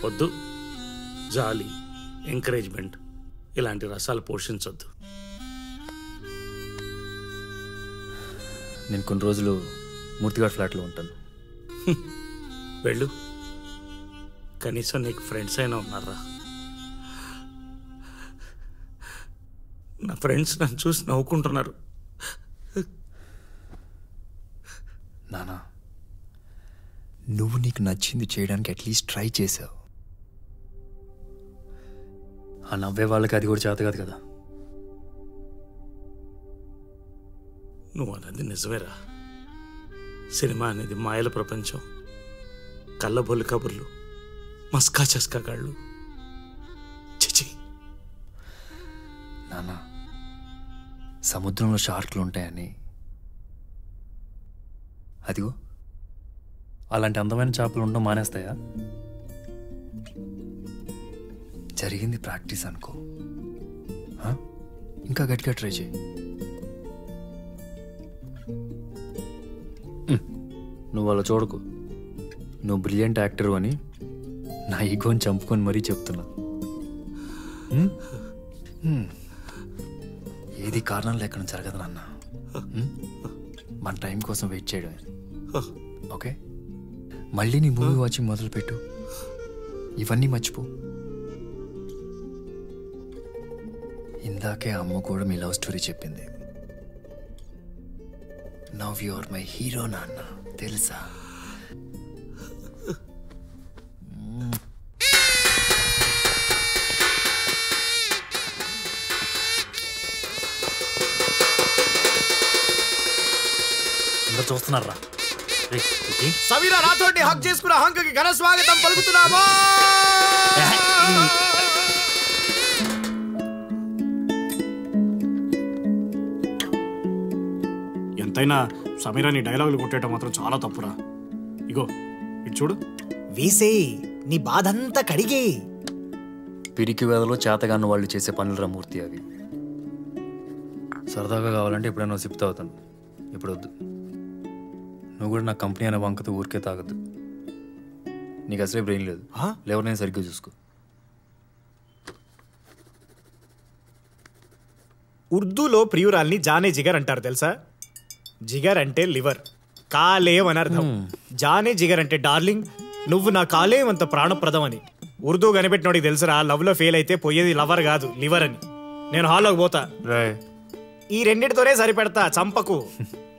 వద్దు జాలి ఎంకరేజ్మెంట్ ఇలాంటి రసాలు పోషించొద్దు నేను కొన్ని రోజులు మూర్తిగాడ్ ఫ్లాట్లో ఉంటాను వెళ్ళు కనీసం నీకు ఫ్రెండ్స్ అయినా ఉన్నారా నా ఫ్రెండ్స్ నన్ను చూసి నవ్వుకుంటున్నారు నానా నువ్వు నీకు నచ్చింది చేయడానికి అట్లీస్ట్ ట్రై చేసావు ఆ నవ్వే వాళ్ళకి అది కూడా చేత కాదు కదా నువ్వు అన్నది నిజమేరా సినిమా అనేది మాయల ప్రపంచం కళ్ళబొల్లి కబుర్లు మస్కా చస్కా గాళ్ళు చిచి నానా సముద్రంలో షార్క్లు ఉంటాయని అదిగో అలాంటి అందమైన చేపలు ఉండడం మానేస్తాయా జరిగింది ప్రాక్టీస్ అనుకో ఆ? ఇంకా గట్టిగా ట్రై చేయి ఉమ్, నువ్వు అలా చూడకు నువ్వు బ్రిలియంట్ యాక్టర్ అని నా ఈగోని చంపుకొని మరీ చెప్తున్నా ఉమ్? ఉమ్. ఏది కారణం లేకుండా జరగదు నాన్న ఉమ్? మన టైం కోసం వెయిట్ చేయడమే ఓకే మళ్ళీ నీ మూవీ వాచింగ్ మొదలుపెట్టు ఇవన్నీ మర్చిపో ఇందాకే అమ్మ కూడా మీ లవ్ స్టోరీ చెప్పింది now you are my hero నాన్న తెలుసా ఇంకా చూస్తున్నారా సమీర రాథోడ్ని హక్ చేసుకున్న హంకకి ఘన స్వాగతం పలుకుతున్నామా ఎంతైనా సమీరాని డైలాగులు కొట్టేయటం మాత్రం చాలా తప్పురా ఇగో ఇటు చూడు వేసేయ్ నీ బాధంతా కడిగే పిరికి వేదలో చేతగాన్న వాళ్ళు చేసే పనులు రమూర్తి అవి సరదాగా కావాలంటే ఎప్పుడైనా సిప్ తాగుతాను ఇప్పుడు వద్దు నువ్వు కూడా నా కంపెనీ అనే వంకతో ఊరికే తాగద్దు నీకు అసలే బ్రెయిన్ లేదు లేవర్ సరిగ్గా చూసుకో ఉర్దూలో ప్రియురాల్ని జానే జిగర్ అంటారు తెలుసా జిగర్ అంటే లివర్ కాలేం అని అర్థం జానే జిగర్ అంటే డార్లింగ్ నువ్వు నా కాలేం అంత ప్రాణప్రదం అని ఉర్దూ కనిపెట్టినోడికి తెలుసురా లవ్ లో ఫెయిల్ అయితే పోయేది లవర్ కాదు లివర్ అని నేను హాల్లోకి పోతా రాయ్ ఈ రెండిటితోనే సరిపెడతా చంపకు